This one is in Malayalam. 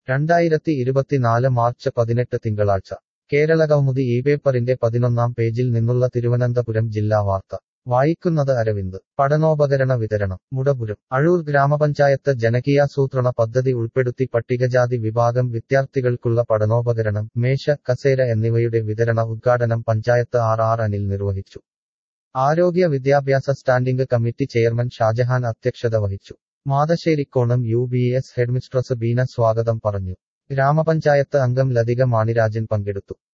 രണ്ടായിരത്തി ഇരുപത്തിനാല് മാർച്ച് പതിനെട്ട് തിങ്കളാഴ്ച കേരള കൗമുദി ഈ പേപ്പറിന്റെ പതിനൊന്നാം പേജിൽ നിന്നുള്ള തിരുവനന്തപുരം ജില്ലാ വാർത്ത വായിക്കുന്നത് അരവിന്ദ് പഠനോപകരണ വിതരണം മുടപുരം അഴൂർ ഗ്രാമപഞ്ചായത്ത് ജനകീയാസൂത്രണ പദ്ധതി ഉൾപ്പെടുത്തി പട്ടികജാതി വിഭാഗം വിദ്യാർത്ഥികൾക്കുള്ള പഠനോപകരണം മേശ കസേര എന്നിവയുടെ വിതരണ ഉദ്ഘാടനം പഞ്ചായത്ത് ആർ ആർ അനിൽ നിർവഹിച്ചു ആരോഗ്യ വിദ്യാഭ്യാസ സ്റ്റാൻഡിംഗ് കമ്മിറ്റി ചെയർമാൻ ഷാജഹാൻ അധ്യക്ഷത വഹിച്ചു Mathasserikonam U B S headmistress Beena സ്വാഗതം പറഞ്ഞു ഗ്രാമപഞ്ചായത്ത് അംഗം ലതിക മാണിരാജൻ പങ്കെടുത്തു